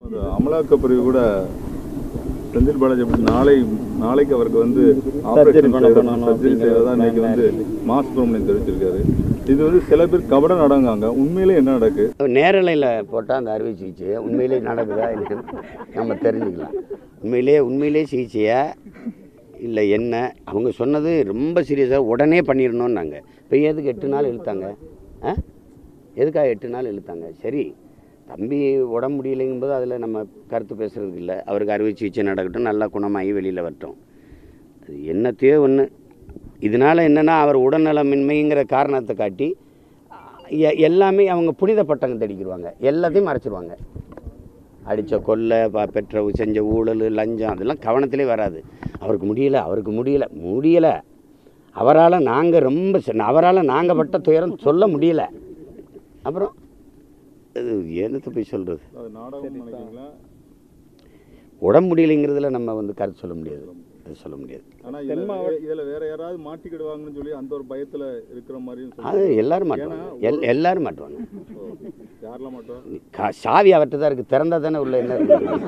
அது அமலாக்கப் பிரிவு கூட செந்தில் பாலாஜி எப்படி நாளை நாளைக்கு அவருக்கு வந்து ஆபரேஷன் பண்ண செய்யறது- பண்ணணும் சர்ஜரி அப்படிங்கிற செய்யறதா இன்னைக்கு வந்து மாஸ் பிரமணியம் தெரிவிச்சிருக்காரு இது வந்து சில பேர் கபட நடங்காங்க உண்மையிலே என்ன நடக்கு நேரலையில் போட்டால் அந்த அறுவை சிகிச்சை உண்மையிலே நடக்குதா இல்லைன்னு நம்ம தெரிஞ்சுக்கலாம் உண்மையிலே உண்மையிலே சிகிச்சையா இல்லை என்ன அவங்க சொன்னது ரொம்ப சீரியஸாக உடனே பண்ணிடணும்னாங்க இப்போ எதுக்கு எட்டு நாள் இழுத்தாங்க ஆ எதுக்காக எட்டு நாள் இழுத்தாங்க சரி தம்பி உடம்பு முடியலைங்கும்போது அதில் நம்ம கருத்து பேசுறதுக்கு இல்லை அவருக்கு அறுவை சிகிச்சை நடக்கட்டும் நல்லா குணமாகி வெளியில் வரட்டும் அது என்னத்தையோ ஒன்று இதனால் என்னென்னா அவர் உடல்நலமின்மைங்கிற காரணத்தை காட்டி எ- எல்லாமே அவங்க புனித பட்டங்க தடிக்கிடுவாங்க எல்லாத்தையும் மறைச்சிருவாங்க அடித்த கொல்லை ப- பெற்ற செஞ்ச ஊழல் லஞ்சம் அதெல்லாம் கவனத்திலே வராது அவருக்கு முடியல அவருக்கு முடியல முடியலை அவரால் நாங்கள் ரொம்ப அவரால் நாங்கள் பட்ட துயரம் சொல்ல முடியல அப்புறம் அது என்னத்தை போய் சொல்கிறது அது நாடகம் நினைக்கிறீங்களா உடம்பு முடியலைங்கிறதுல நம்ம வந்து கருத்து சொல்ல முடியாது அது சொல்ல முடியாது ஆனா இதுல வே- இதுல வேற யாராவது மாட்டிக்கிடுவாங்கன்னு சொல்லி அந்த ஒரு பயத்துல இருக்கிற மாதிரியும் அது சொல்றாங்க. எல்லாரும் மாட்டுவாங்க எல் எல்லாரும் மாட்டுவாங்க ஓ, யாரெல்லாம் மாட்டோம் கா- சாவி அவர்கிட்ட தான் இருக்குது திறந்தா தானே உள்ள என்ன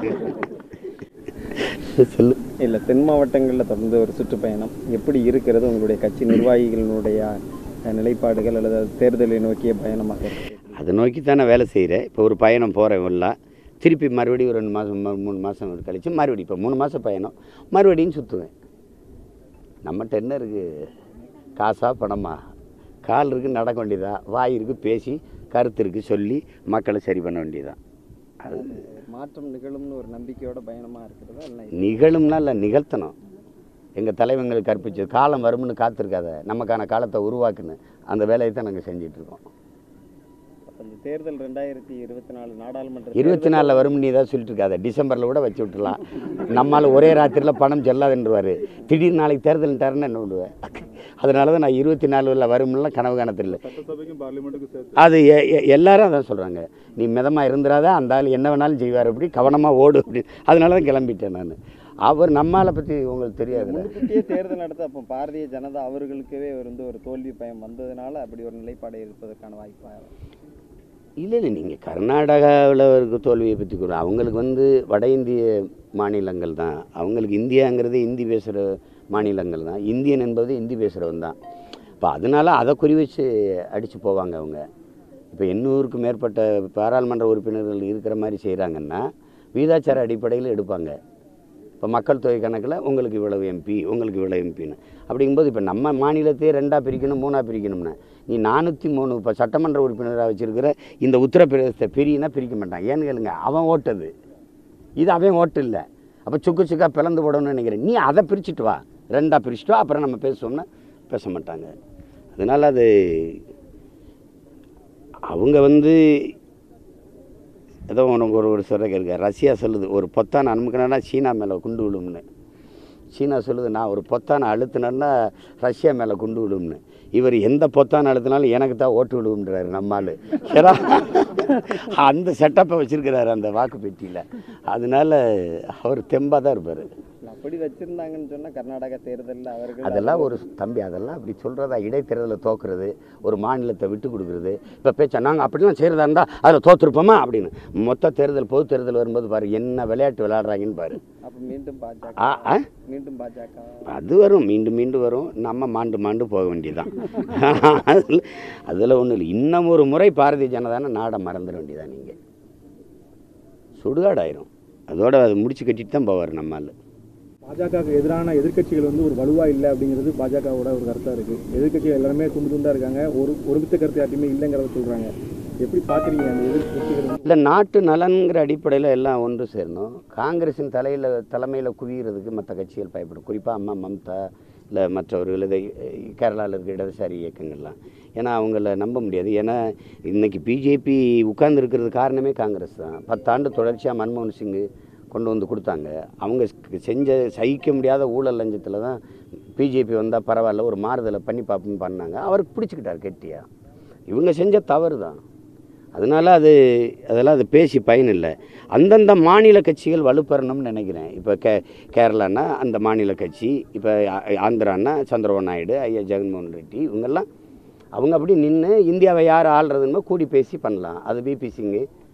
இருக்கு சொல்லு இல்லை தென் மாவட்டங்களில் தொடர்ந்து ஒரு சுற்றுப்பயணம் எப்படி இருக்கிறது உங்களுடைய கட்சி நிர்வாகிகளினுடைய அஹ், நிலைப்பாடுகள் அல்லது அது தேர்தலை நோக்கிய பயணமாக இருக்கு அதை நோக்கி தானே வேலை செய்கிறேன் இப்போ ஒரு பயணம் போகிறேன் எல்லாம் திருப்பி மறுபடியும் ஒரு ரெண்டு மாதம் மூணு மாதம் கழிச்சு மறுபடியும் இப்போ மூணு மாதம் பயணம் மறுபடியும் சுற்றுவேன் நம்மகிட்ட என்ன இருக்குது காசா பணமா கால் இருக்குது நடக்க வேண்டியதா வாய் இருக்குது பேசி கருத்து இருக்குது சொல்லி மக்களை சரி பண்ண வேண்டியதான் அது மாற்றம் நிகழும்னு ஒரு நம்பிக்கையோட பயணமாக இருக்கிறதா இல்லை நிகழும்னா இல்லை நிகழ்த்தணும் எங்கள் தலைவங்களுக்கு கற்பிச்சது காலம் வரும்னு காத்திருக்காத நமக்கான காலத்தை உருவாக்குன்னு அந்த வேலையை தான் நாங்கள் செஞ்சிட்ருக்கோம் அந்த தேர்தல் ரெண்டாயிரத்தி இருபத்தி நாலு நாடாளுமன்ற இருபத்தி நாலில் வரும்னு நீ தான் சொல்லிட்டு இருக்காத டிசம்பரில் கூட வச்சு விட்டுலாம் நம்மால் ஒரே ராத்திரியில் பணம் செல்லாதுன்றவார் திடீர்னு நாளைக்கு தேர்தல்ட்டாருன்னு என்ன பண்ணுவேன் அதனால தான் நான் இருபத்தி நாலில் வரும்லாம் கனவு காணத்தில்லை சட்டசபைக்கும் பார்லிமெண்ட்டுக்கும் சேர்த்து அது எ- எ- எல்லாரும் அதான் சொல்கிறாங்க நீ மிதமாக இருந்துடாத அந்த ஆள் என்ன வேணாலும் செய்வார் அப்படி கவனமாக ஓடு அப்படி அதனால தான் கிளம்பிட்டேன் நான் அவர் நம்மாலை பற்றி உங்களுக்கு தெரியாதுல்ல முன்கூட்டியே தேர்தல் நடத்த அப்போ பாரதிய ஜனதா அவர்களுக்கே வந்து ஒரு தோல்வி பயம் வந்ததுனால அப்படி ஒரு நிலைப்பாடு இருப்பதற்கான வாய்ப்பாக இல்லை இல்லை நீங்கள் கர்நாடகாவில் இருக்க தோல்வியை பற்றி கூட அவங்களுக்கு வந்து வட இந்திய மாநிலங்கள் தான் அவங்களுக்கு இந்தியாங்கிறது இந்தி பேசுகிற மாநிலங்கள் தான் இந்தியன் என்பது இந்தி பேசுகிறவன் தான் இப்போ அதனால அதை குறி வச்சு அடித்து போவாங்க அவங்க இப்போ எண்ணூறுக்கு மேற்பட்ட பாராளுமன்ற உறுப்பினர்கள் இருக்கிற மாதிரி செய்கிறாங்கன்னா வீதாச்சார அடிப்படையில் எடுப்பாங்க இப்போ மக்கள் தொகை கணக்கில் உங்களுக்கு இவ்வளவு எம்பி உங்களுக்கு இவ்வளவு எம்பின்னு அப்படிங்கும்போது இப்போ நம்ம மாநிலத்தையே ரெண்டாக பிரிக்கணும் மூணாக பிரிக்கணும்னா நீ நானூற்றி மூணு இப்போ சட்டமன்ற உறுப்பினராக வச்சிருக்கிற இந்த உத்தரப்பிரதேசத்தை பிரியினா பிரிக்க மாட்டான் ஏன்னு கேளுங்க அவன் ஓட்டது இது அவன் ஓட்டு இல்லை அப்போ சுக்கு சுக்கா பிளந்து போடணும்னு நினைக்கிறேன் நீ அதை பிரிச்சுட்டு வா ரெண்டாக பிரிச்சுட்டு வா அப்புறம் நம்ம பேசுவோம்னா பேச மாட்டாங்க அதனால் அது அவங்க வந்து ஏதோ உனக்கு ஒரு ஒரு சொல்ல இருக்க ரஷ்யா சொல்லுது ஒரு பொத்தானை அனுப்புக்கணும்னா சீனா மேலே குண்டு விழும்னு சீனா சொல்லுது நான் ஒரு பொத்தானை அழுத்தினேன்னா ரஷ்யா மேலே குண்டு விழும்னு இவர் எந்த பொத்தானை அழுத்தினாலும் எனக்கு தான் ஓட்டு விழுவுன்றாரு நம்மால் ஏன்னா அந்த செட்டப்பை வச்சுருக்கிறாரு அந்த வாக்கு பெட்டியில் அதனால அவர் தெம்பாக தான் இருப்பார் அப்படி வச்சிருந்தாங்கன்னு சொன்னா கர்நாடகா தேர்தலில் அவர்கள் அதெல்லாம் ஒரு தம்பி அதெல்லாம் அப்படி சொல்கிறதா இடைத்தேர்தலில் தோக்குறது ஒரு மாநிலத்தை விட்டு கொடுக்குறது இப்போ பேச்சா நாங்கள் அப்படிலாம் செய்கிறதா இருந்தால் அதில் தோற்றுருப்போமா அப்படின்னு மொத்த தேர்தல் பொது தேர்தல் வரும்போது பாரு என்ன விளையாட்டு விளையாடுறாங்கன்னு பாரு அப்போ மீண்டும் பாஜக ஆ ஆ மீண்டும் பாஜக அது வரும் மீண்டும் மீண்டும் வரும் நம்ம மாண்டு மாண்டு போக வேண்டியதுதான் அதில் அதில் ஒன்றும் இல்லை இன்னும் ஒரு முறை பாரதிய ஜனதான நாடை மறந்துட வேண்டியதான் நீங்கள் சுடுகாடாயிரும் அதோட அது முடிச்சு கட்டிட்டு தான் போவார் நம்மால் பாஜகவுக்கு எதிரான எதிர்க்கட்சிகள் வந்து ஒரு வலுவா இல்லை அப்படிங்கிறது பாஜகவோட ஒரு கருத்தா இருக்கு எதிர்க்கட்சிகள் எல்லாருமே துண்டு துண்டா இருக்காங்க ஒரு ஒருமித்த கருத்து யார்ட்டையுமே இல்லைங்கிறத சொல்றாங்க எப்படி பாக்குறீங்க அந்த எதிர்க்கட்சிகள் வந்து இல்லை நாட்டு நலன்கிற அடிப்படையில் எல்லாம் ஒன்று சேரணும் காங்கிரஸின் தலையில் தலைமையில் குவிகிறதுக்கு மற்ற கட்சிகள் பயப்படும் குறிப்பாக அம்மா மம்தா இல்லை மற்றவர்கள் இதை கேரளாவில் இருக்க இடதுசாரி இயக்கங்கள்லாம் ஏன்னா அவங்கள நம்ப முடியாது ஏன்னா இன்னைக்கு பிஜேபி உட்கார்ந்து இருக்கிறது காரணமே காங்கிரஸ் தான் பத்தாண்டு தொடர்ச்சியாக மன்மோகன் சிங் கொண்டு வந்து கொடுத்தாங்க அவங்க செஞ்ச சகிக்க முடியாத ஊழல் லஞ்சத்தில் தான் பிஜேபி வந்தால் பரவாயில்ல ஒரு மாறுதலை பண்ணி பார்ப்போம்னு பண்ணாங்க அவருக்கு பிடிச்சிக்கிட்டார் கெட்டியா இவங்க செஞ்ச தவறு தான் அதனால் அது அதெல்லாம் அது பேசி பயன் இல்லை அந்தந்த மாநில கட்சிகள் வலுப்பெறணும்னு நினைக்கிறேன் இப்போ கே கேரளான்னா அந்த மாநில கட்சி இப்போ ஆ- ஆந்திரான்னா சந்திரபாபு நாயுடு ஐயா ஜெகன்மோகன் ரெட்டி இவங்கெல்லாம் அவங்க அப்படி நின்று இந்தியாவை யார் ஆள்றதுன்னு கூடி பேசி பண்ணலாம் அது பிபி சிங்கு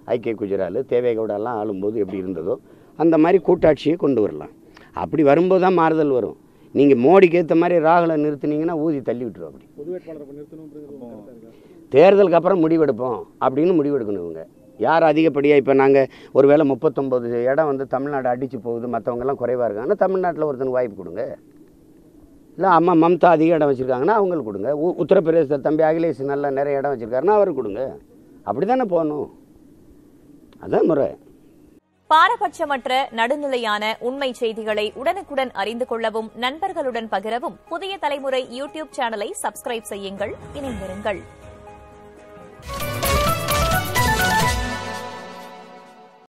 ஐக்கிய குஜரால் தேவேகவுடாலாம் ஆளும்போது எப்படி இருந்ததோ அந்த மாதிரி கூட்டாட்சியை கொண்டு வரலாம் அப்படி வரும்போது தான் மாறுதல் வரும் நீங்கள் மோடிக்கு ஏற்ற மாதிரி ராகுலை நிறுத்துனீங்கன்னா ஊதி தள்ளி விட்டுரும் அப்படி பொது வேட்பாளரை இப்ப நிறுத்தணும்ன்றது ஒரு கருத்தா இருக்கா தேர்தலுக்கு அப்புறம் முடிவெடுப்போம் அப்படின்னு முடிவெடுக்கணும் இவங்க யார் அதிகப்படியாக இப்போ நாங்கள் ஒரு வேளை முப்பத்தொம்போது இடம் வந்து தமிழ்நாடு அடித்து போகுது மற்றவங்கெல்லாம் குறைவாக இருக்காங்கன்னா தமிழ்நாட்டில் ஒருத்தனுக்கு வாய்ப்பு கொடுங்க இல்லை அம்மா மம்தா அதிக இடம் வச்சுருக்காங்கன்னா அவங்களுக்கு கொடுங்க உ உத்தரப்பிரதேச தம்பி அகிலேஷ் நல்லா நிறைய இடம் வச்சுருக்காருன்னா அவருக்கு கொடுங்க அப்படி தானே போகணும் அதான் முறை பாரபட்சமற்ற நடுநிலையான உண்மை செய்திகளை உடனுக்குடன் அறிந்து கொள்ளவும் நண்பர்களுடன் பகிரவும் புதிய தலைமுறை யூடியூப் சேனலை சப்ஸ்கிரைப் செய்யுங்கள் இணைந்திருங்கள்